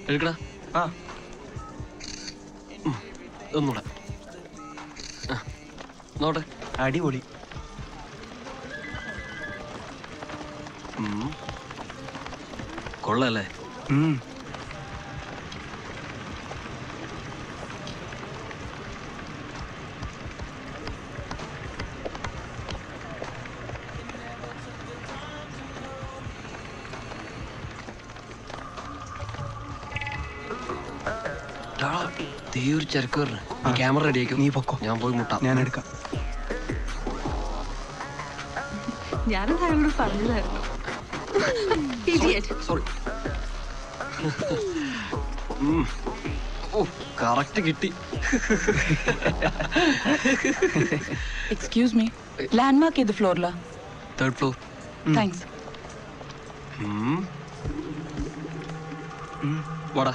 എടുക്കടാ ആ ഒന്നൂടെ ആ, നോട്ടെ അടിപൊളി ഉം. കൊള്ളാല്ലേ ഉം. ടാ, ദേ ഒരു ചരക്ക് വരണ ക്യാമറ റെഡി ആക്കും നീ പൊക്കോ ഞാൻ പോയി മുട്ടാം ഞാൻ എടുക്കാം ഞാനത് അയാളോട് പറഞ്ഞതായിരുന്നു Idiot. സോറി ഓ കറക്റ്റ് കിട്ടി എക്സ്ക്യൂസ് മീ ലാൻഡ്മാർക്ക് ഏത് ഫ്ലോറിലാ തേർഡ് ഫ്ലോർ താങ്ക്സ് വാടാ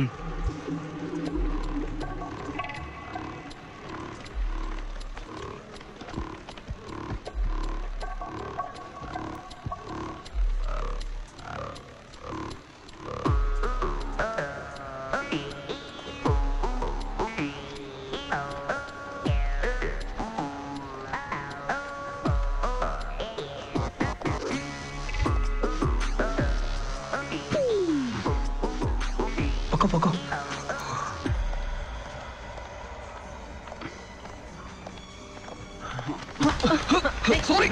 പൊക്കോ പൊക്കോ സോറി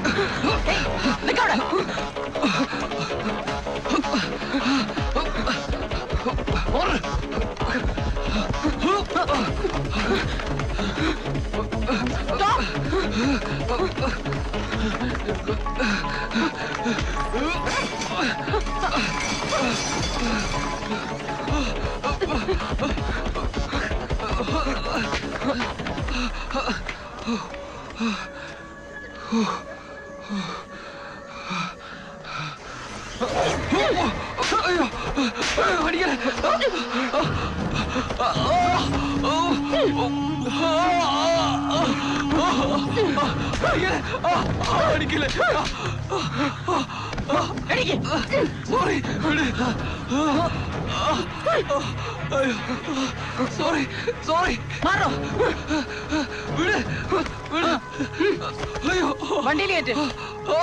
അടിക്കല്ലേ സോറി സോറി സോറി മാറോ വിട് വിട് അയ്യോ വണ്ടിയിലേറ്റ് ആ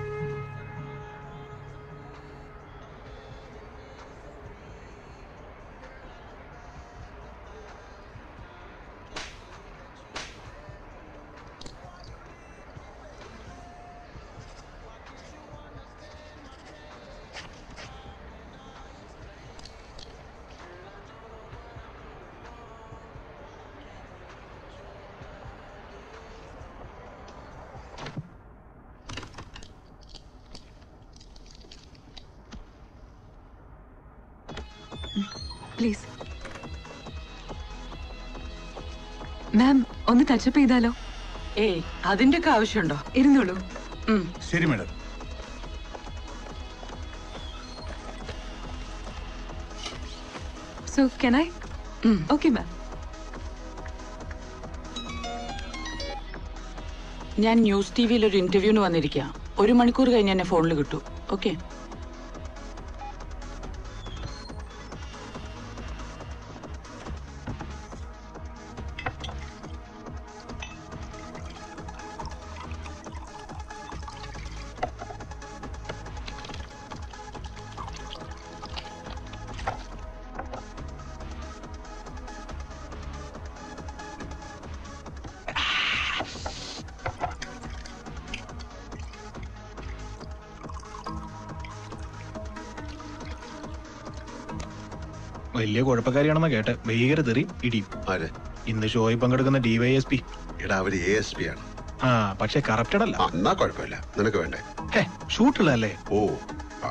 പ്ലീസ് മാം ഒന്ന് ടച്ചപ്പ് ചെയ്താലോ ഏയ് അതിന്റെ ഒക്കെ ആവശ്യമുണ്ടോ ഇരുന്നോളൂ ഉം. ശരി മാഡം സോ കെൻ ഐ ഉം. ഓക്കെ മാം ഞാൻ ന്യൂസ് ടി വിയിൽ ഒരു ഇന്റർവ്യൂവിന് വന്നിരിക്കുക ഒരു മണിക്കൂർ കഴിഞ്ഞ് എന്നെ ഫോണിൽ കിട്ടൂ ഓക്കെ വലിയ കുഴപ്പക്കാരിയാണെന്നാ കേട്ടെ ഭീകര തെറി ഇടിയും ആര് ഇന്ന് ഷോയിൽ പങ്കെടുക്കുന്ന ഡിവൈഎസ്പി എടാ അവര് എ എസ് പി ആണ് ആ പക്ഷെ കറപ്റ്റഡ് അല്ല ആ എന്നാ കുഴപ്പമില്ല നിനക്ക് വേണ്ടേ ഹേ ഷൂട്ടുള്ളതല്ലേ ഓ ആ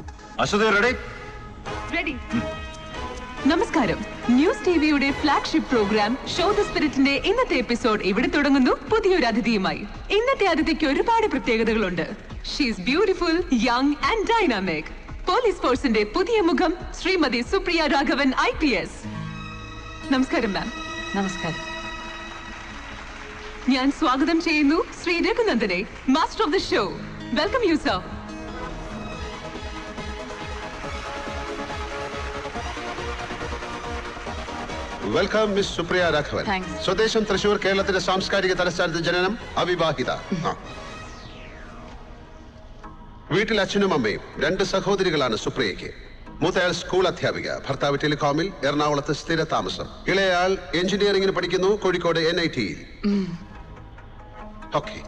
റെഡി നമസ്കാരം ന്യൂസ് ടിവിയുടെ ഫ്ലാഗ്ഷിപ്പ് പ്രോഗ്രാം ഷോ ദ സ്പിരിറ്റിന്റെ ഇന്നത്തെ എപ്പിസോഡ് ഇവിടെ തുടങ്ങുന്നു പുതിയൊരു അതിഥിയുമായി ഇന്നത്തെ അതിഥിക്ക് ഒരുപാട് പ്രത്യേകതകളുണ്ട് she's beautiful young and dynamic police ഫോഴ്സിന്റെ പുതിയ മുഖം Shrimati Supriya Raghavan I P S നമസ്കാരം മാം നമസ്കാരം ഞാൻ സ്വാഗതം ചെയ്യുന്നു ശ്രീ രഘുനന്ദനെ master of the show welcome you sir welcome miss Supriya Raghavan Thanks. സ്വദേശം തൃശൂർ കേരളത്തിന്റെ സാംസ്കാരിക തലസ്ഥാനത്ത് ജനനം അവിവാഹിത ആ. വീട്ടിൽ അച്ഛനും അമ്മയും രണ്ട് സഹോദരികളാണ് സുപ്രിയയ്ക്ക് മൂത്തയാൾ സ്കൂൾ അധ്യാപിക ഭർത്താവ് ടെലികോമിൽ എറണാകുളത്ത് സ്ഥിര താമസം ഇളയാൾ എഞ്ചിനീയറിംഗിന് പഠിക്കുന്നു കോഴിക്കോട് എൻ ഐ ടിയിൽ ഓക്കെ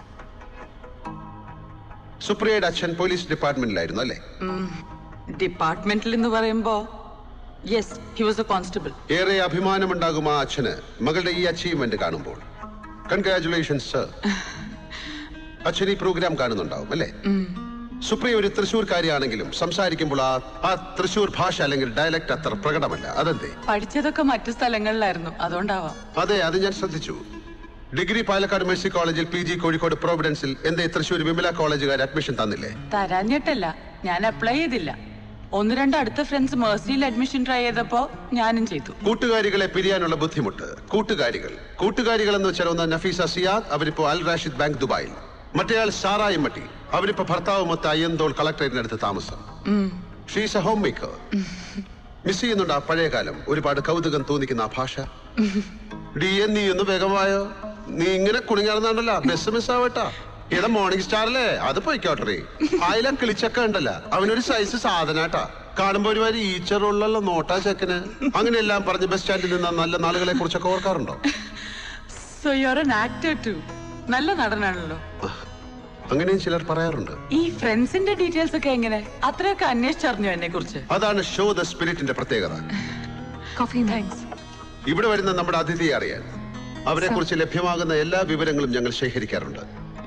സുപ്രിയയുടെ അച്ഛൻ പോലീസ് ഡിപ്പാർട്ട്മെന്റിലായിരുന്നു അല്ലേ ഡിപ്പാർട്ട്മെന്റിൽ എന്ന് പറയുമ്പോ yes he was a constable ഏറെ അഭിമാനമുണ്ടാകും ആ അച്ഛന് മകളുടെ ഈ അച്ചീവ്മെന്റ് കാണുമ്പോൾ കൺഗ്രാറ്റുലേഷൻസ് സർ അച്ഛൻ ഈ പ്രോഗ്രാം കാണുന്നുണ്ടാവും അല്ലേ സുപ്രിയ ഒരു തൃശ്ശൂർക്കാരിയാണെങ്കിലും സംസാരിക്കുമ്പോൾ ആ ആ തൃശ്ശൂർ ഭാഷ അല്ലെങ്കിൽ ഡയലക്ട് അത്ര പ്രകടമല്ല അതെന്തേ പഠിച്ചതൊക്കെ മറ്റു സ്ഥലങ്ങളിലായിരുന്നു അതുകൊണ്ടാവാം അതെ അത് ഞാൻ ശ്രദ്ധിച്ചു ഡിഗ്രി പാലക്കാട് മേഴ്സി കോളേജിൽ പി ജി കോഴിക്കോട് പ്രോവിഡൻസിൽ എന്തേ തൃശ്ശൂർ വിമല കോളേജുകാർ അഡ്മിഷൻ തന്നില്ലേ തരാഞ്ഞിട്ടല്ല ഞാൻ അപ്ലൈ ചെയ്തില്ല ഒന്ന് രണ്ട് അടുത്ത ഫ്രണ്ട്സ് മേഴ്സിയിൽ അഡ്മിഷൻ ട്രൈ ചെയ്തപ്പോ ഞാനും ചെയ്തു കൂട്ടുകാരികളെ പിരിയാനുള്ള ബുദ്ധിമുട്ട് കൂട്ടുകാരികൾ കൂട്ടുകാരികൾ എന്ന് വെച്ചാൽ ഒന്ന് നഫീസ സിയാദ് അവരിപ്പോ അൽ റാഷിദ് ബാങ്ക് ദുബായിൽ മറ്റേയാൾ സാറ ഇമ്മട്ടി അവരിപ്പോ ഭർത്താവുമൊത്ത് അയ്യന്തോൾ കളക്ടറേറ്റിനടുത്ത് താമസം she's a homemaker miss ചെയ്യുന്നുണ്ട് ആ പഴയ കാലം ഒരുപാട് കൗതുകം തോന്നിക്കുന്ന ആ ഭാഷ ഡി എൻ നീ ഒന്ന് വേഗമായോ നീ ഇങ്ങനെ കുണിങ്ങാറുന്നുണ്ടല്ലോ ബസ് മിസ് ആവട്ടാ ഏതാ മോർണിംഗ് സ്റ്റാറല്ലേ അത് പോയിക്കോട്ടെ ആയില കിളിച്ചക്ക ഉണ്ടല്ല അവനൊരു സൈസ് സാധനാട്ടാ കാണുമ്പോ ഒരു വരി ഈച്ചറുള്ളല്ലോ നോട്ടാ ചെക്കന് അങ്ങനെയെല്ലാം പറഞ്ഞ് ബസ് സ്റ്റാൻഡിൽ നിന്ന നല്ല നാളുകളെ കുറിച്ചൊക്കെ ഓർക്കാറുണ്ടോ so your an actor too നല്ല നടനാണല്ലോ അങ്ങനെയും ചിലർ പറയാറുണ്ട് ഈ ഫ്രണ്ട്സിന്റെ ഡീറ്റെയിൽസ് ഒക്കെ എങ്ങനെ അത്രയൊക്കെ അന്വേഷിച്ചറിഞ്ഞു എന്നെ കുറിച്ച് അതാണ് ഷോ ദ സ്പിരിറ്റിന്റെ പ്രത്യേകത കോഫി താങ്ക്സ് ഇവിടെ വരുന്ന നമ്മുടെ അതിഥിയെ അറിയാൻ അവരെ കുറിച്ച് ലഭ്യമാകുന്ന എല്ലാ വിവരങ്ങളും ഞങ്ങൾ ശേഖരിക്കാറുണ്ട്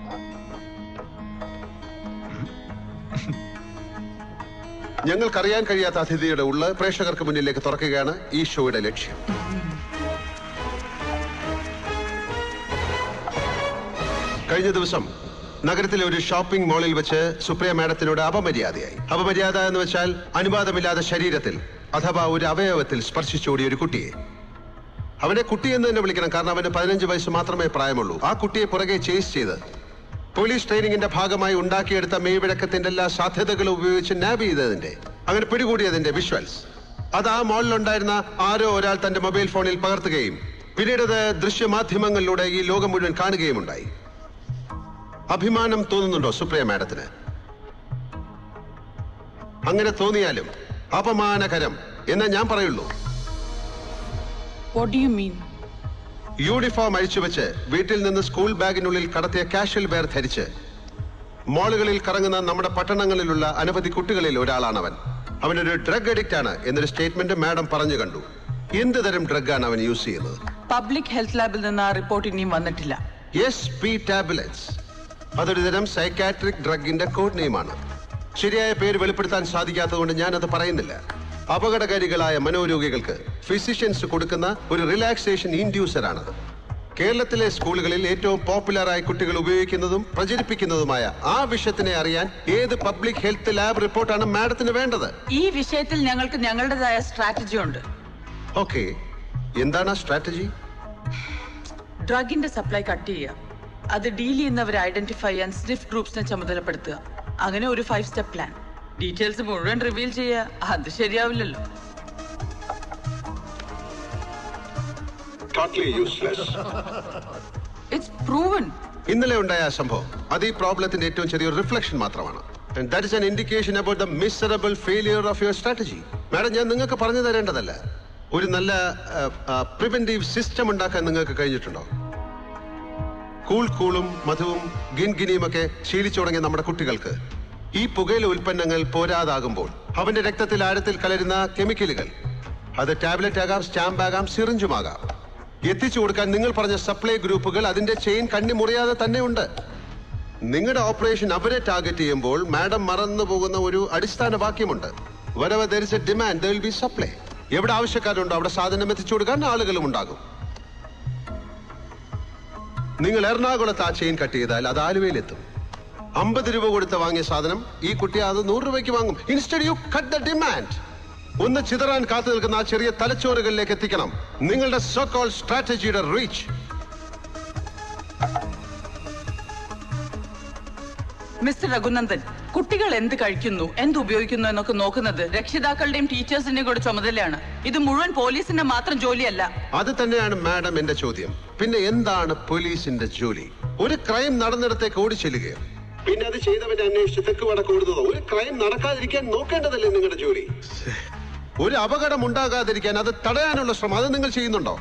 ഞങ്ങൾക്കറിയാൻ കഴിയാത്ത അതിഥിയുടെ ഉള്ള പ്രേക്ഷകർക്ക് മുന്നിലേക്ക് തുറക്കുകയാണ് ഈ ഷോയുടെ ലക്ഷ്യം കഴിഞ്ഞ ദിവസം നഗരത്തിലെ ഒരു ഷോപ്പിംഗ് മാളിൽ വെച്ച് സുപ്രിയ മാഡത്തിനോട് അപമര്യാദയായി അപമര്യാദ എന്ന് വെച്ചാൽ അനുവാദമില്ലാതെ ശരീരത്തിൽ അഥവാ ഒരു അവയവത്തിൽ സ്പർശിച്ചോടിയ ഒരു കുട്ടിയെ അവനെ കുട്ടി എന്ന് തന്നെ വിളിക്കണം കാരണം അവന് പതിനഞ്ച് വയസ്സ് മാത്രമേ പ്രായമുള്ളൂ ആ കുട്ടിയെ പുറകെ ചേസ് ചെയ്ത് പോലീസ് ട്രെയിനിങ്ങിന്റെ ഭാഗമായി ഉണ്ടാക്കിയെടുത്ത മെയ്വിഴക്കത്തിന്റെ എല്ലാ സാധ്യതകളും ഉപയോഗിച്ച് നാബ് ചെയ്തതിന്റെ അങ്ങനെ പിടികൂടിയതിന്റെ വിഷ്വൽസ് അത് ആ മോളിലുണ്ടായിരുന്ന ആരോ ഒരാൾ തന്റെ മൊബൈൽ ഫോണിൽ പകർത്തുകയും പിന്നീട് അത് ദൃശ്യമാധ്യമങ്ങളിലൂടെ ഈ ലോകം മുഴുവൻ കാണുകയും ഉണ്ടായി അഭിമാനം തോന്നുന്നുണ്ടോ സുപ്രിയ മാഡത്തിന് അങ്ങനെ തോന്നിയാലും അപമാനകരം എന്നേ ഞാൻ പറയുള്ളൂ what do you mean uniform അഴിച്ചുവെച്ച് വീട്ടിൽ നിന്ന് സ്കൂൾ ബാഗിനുള്ളിൽ കടത്തിയ കാഷ്വൽ വെയർ ധരിച്ച് മാളുകളിൽ കറങ്ങുന്ന നമ്മുടെ പട്ടണങ്ങളിലുള്ള അനവധി കുട്ടികളിൽ ഒരാളാണവൻ അവനൊരു ഡ്രഗ് അഡിക്റ്റ് ആണ് എന്നൊരു സ്റ്റേറ്റ്മെന്റ് മാഡം പറഞ്ഞു കണ്ടു എന്ത് തരം ഡ്രഗാണ് അവൻ യൂസ് ചെയ്യുന്നത് പബ്ലിക് ഹെൽത്ത് ലാബിൽ നിന്ന് ആ റിപ്പോർട്ട് ഇനിയും വന്നിട്ടില്ല എസ് പി ടാബ്ലറ്റ്സ് അതൊരു തരം സൈക്കാട്രിക് ഡ്രഗിന്റെ കോഡ് നെയിമാണ് ശരിയായ പേര് വെളിപ്പെടുത്താൻ സാധിക്കാത്തതുകൊണ്ട് ഞാനത് പറയുന്നില്ല അപകടകാരികളായ മനോരോഗികൾക്ക് ഫിസിഷ്യൻസ് കൊടുക്കുന്ന ഒരു റിലാക്സേഷൻ ഇൻഡ്യൂസർ ആണത് കേരളത്തിലെ സ്കൂളുകളിൽ ഏറ്റവും പോപ്പുലറായ കുട്ടികൾ ഉപയോഗിക്കുന്നതും പ്രചരിപ്പിക്കുന്നതുമായ ആ വിഷയത്തിനെ അറിയാൻ ഏത് പബ്ലിക് ഹെൽത്ത് ലാബ് റിപ്പോർട്ടാണ് മാഡത്തിന് വേണ്ടത് ഈ വിഷയത്തിൽ ഞങ്ങൾക്ക് ഞങ്ങളുടേതായ സ്ട്രാറ്റജി ഉണ്ട് ഓക്കെ എന്താണ് ആ സ്ട്രാറ്റജി ഡ്രഗിന്റെ സപ്ലൈ കട്ട് ചെയ്യുക അത് ഡീൽ ചെയ്യുന്നവരെ ഐഡന്റിഫൈ ചെയ്യാൻ സ്നിഫ് ഗ്രൂപ്പ്സിനെ ചുമതലപ്പെടുത്തുക അങ്ങനെ ഒരു ഫൈവ് സ്റ്റെപ്പ് പ്ലാൻ ഡീറ്റെയിൽസ് മുഴുവൻ റിവീൽ ചെയ്യുക അത് ശരിയാവില്ലല്ലോ ഇറ്റ്സ് പ്രൂവൻ ഇന്നലെ ഉണ്ടായ ആ സംഭവം അത് ഈ പ്രോബ്ലത്തിന്റെ ഏറ്റവും ചെറിയൊരു റിഫ്ലക്ഷൻ മാത്രമാണ് that is an indication about the miserable failure of your strategy madam ഞാൻ നിങ്ങൾക്ക് പറഞ്ഞു തരേണ്ടതല്ല ഒരു നല്ല പ്രിവെന്റീവ് സിസ്റ്റം ഉണ്ടാക്കാൻ നിങ്ങൾക്ക് കഴിഞ്ഞിട്ടുണ്ടോ കൂൾ കൂളും മധുവും ഗിൻ ഗിനിയും ഒക്കെ ശീലിച്ചു തുടങ്ങിയ നമ്മുടെ കുട്ടികൾക്ക് ഈ പുകയില ഉൽപ്പന്നങ്ങൾ പോരാതാകുമ്പോൾ അവന്റെ രക്തത്തിൽ ആഴത്തിൽ കലരുന്ന കെമിക്കലുകൾ അത് ടാബ്ലറ്റ് ആകാം സ്റ്റാമ്പ് ആകാം സിറിഞ്ചുമാകാം എത്തിച്ചു കൊടുക്കാൻ നിങ്ങൾ പറഞ്ഞ സപ്ലൈ ഗ്രൂപ്പുകൾ അതിന്റെ ചെയിൻ കണ്ണി മുറിയാതെ തന്നെ ഉണ്ട് നിങ്ങളുടെ ഓപ്പറേഷൻ അവരെ ടാർഗറ്റ് ചെയ്യുമ്പോൾ മാഡം മറന്നു പോകുന്ന ഒരു അടിസ്ഥാന വാക്യമുണ്ട് wherever there is a demand will be supply എവിടെ ആവശ്യക്കാരുണ്ടോ അവിടെ സാധനം എത്തിച്ചു കൊടുക്കാൻ ആളുകളും ഉണ്ടാകും നിങ്ങൾ എറണാകുളത്ത് ആ ചെയിൻ കട്ട് ചെയ്താൽ അത് ആലുവയിലെത്തും അമ്പത് രൂപ കൊടുത്ത് വാങ്ങിയ സാധനം ഈ കുട്ടി അത് നൂറ് രൂപയ്ക്ക് വാങ്ങും instead you cut the demand ഒന്ന് ചിതറാൻ കാത്തു നിൽക്കുന്ന ആ ചെറിയ തലച്ചോറുകളിലേക്ക് എത്തിക്കണം നിങ്ങളുടെ സോക്കോൾ സ്ട്രാറ്റജിയുടെ റീച്ച് മിസ്റ്റർ രഘുനന്ദൻ കുട്ടികൾ എന്ത് കഴിക്കുന്നു എന്ത് ഉപയോഗിക്കുന്നു എന്നൊക്കെ നോക്കുന്നത് രക്ഷിതാക്കളുടെയും ടീച്ചേഴ്സിന്റെയും കൂടെ ചുമതലയാണ് ഇത് മുഴുവൻ പോലീസിന്റെ മാത്രം ജോലിയല്ല അത് തന്നെയാണ് മാഡം എന്റെ ചോദ്യം പിന്നെ എന്താണ് പോലീസിന്റെ ജോലി ഒരു ക്രൈം നടന്നിടത്തേക്ക് ഓടി ചെല്ലുകയോ പിന്നെ അത് ചെയ്തവനെ അന്വേഷിച്ച് തെക്ക് വടക്ക് ഓടുന്നതോ ഒരു ക്രൈം നടക്കാതിരിക്കാൻ നോക്കേണ്ടതല്ലേ നിങ്ങളുടെ ജോലി ഒരു അപകടം ഉണ്ടാകാതിരിക്കാൻ അത് തടയാനുള്ള ശ്രമം അത് നിങ്ങൾ ചെയ്യുന്നുണ്ടോ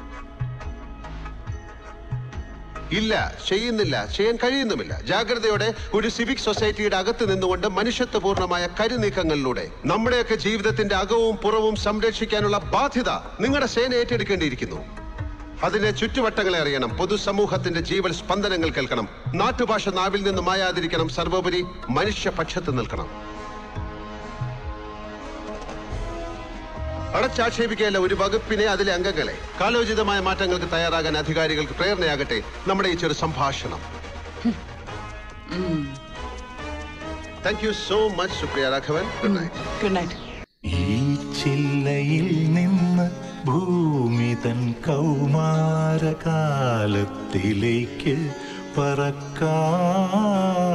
ഇല്ല ചെയ്യുന്നില്ല ചെയ്യാൻ കഴിയുന്നുമില്ല ജാഗ്രതയോടെ ഒരു സിവിക് സൊസൈറ്റിയുടെ അകത്ത് നിന്നുകൊണ്ട് മനുഷ്യത്വപൂർണമായ കരുനീക്കങ്ങളിലൂടെ നമ്മുടെയൊക്കെ ജീവിതത്തിന്റെ അകവും പുറവും സംരക്ഷിക്കാനുള്ള ബാധ്യത നിങ്ങളുടെ സേന ഏറ്റെടുക്കേണ്ടിയിരിക്കുന്നു അതിന്റെ ചുറ്റുവട്ടങ്ങളെ അറിയണം പൊതുസമൂഹത്തിന്റെ ജീവൽ സ്പന്ദനങ്ങൾ കേൾക്കണം നാട്ടുഭാഷ നാവിൽ നിന്ന് മായാതിരിക്കണം സർവോപരി മനുഷ്യപക്ഷത്ത് നിൽക്കണം അടച്ചാക്ഷേപിക്കുകയല്ല ഒരു വകുപ്പിനെ അതിലെ അംഗങ്ങളെ കാലോചിതമായ മാറ്റങ്ങൾക്ക് തയ്യാറാകാൻ അധികാരികൾക്ക് പ്രേരണയാകട്ടെ നമ്മുടെ ഈ ചെറു സംഭാഷണം thank you so much Supriya Raghavan good night good night ഈ ചില്ലയിൽ നിന്ന് ഭൂമി തൻ കൗമാരകാലത്തിലേക്ക് പറക്കാം